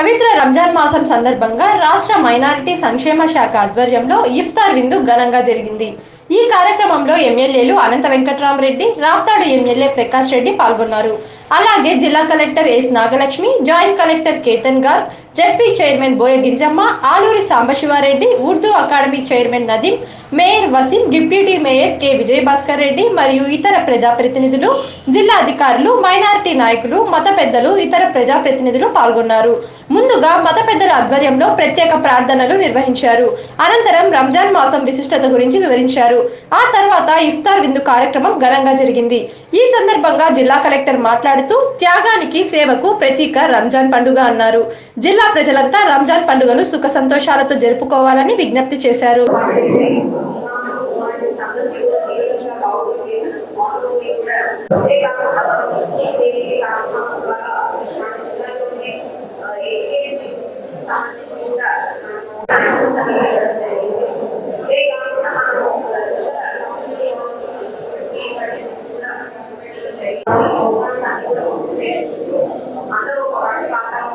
పవిత్ర రంజాన్ మాసం సందర్భంగా రాష్ట్ర మైనారిటీ సంక్షేమ శాఖ ఆధ్వర్యంలో ఇఫ్తార్ విందు ఘనంగా జరిగింది ఈ కార్యక్రమంలో ఎమ్మెల్యేలు అనంత వెంకట్రామరెడ్డి రాప్తాడు ఎమ్మెల్యే ప్రకాష్ రెడ్డి పాల్గొన్నారు అలాగే జిల్లా collector S Nagalakshmi joint collector Ketan గార్ ZP chairman Boya Girijamma Aluri Sambasivareddy Urdu academy chairman Nadeem mayor Waseem deputy mayor K Vijayabhaskar Reddy మరియు ఇతర ప్రజాప్రతినిధులు జిల్లా అధికారులు మైనారిటీ నాయకులు మత పెద్దలు ఇతర ప్రజాప్రతినిధులు పాల్గొన్నారు ముందుగా మత పెద్దల ఆధ్వర్యంలో ప్రత్యేక ప్రార్థనలు నిర్వహించారు అనంతరం రంజాన్ మాసం విశిష్టత గురించి వివరించారు ఆ తర్వాత ఇఫ్తార్ విందు కార్యక్రమం ఘనంగా జరిగింది ఈ సందర్భంగా జిల్లా కలెక్టర్ మాట్లాడుతూ త్యాగానికి సేవకు ప్రతీక రంజాన్ పండుగ అన్నారు జిల్లా ప్రజలంతా రంజాన్ పండుగను సుఖ సంతోషాలతో జరుపుకోవాలని విజ్ఞప్తి చేశారు అందరూ ఒక వర్షపాతం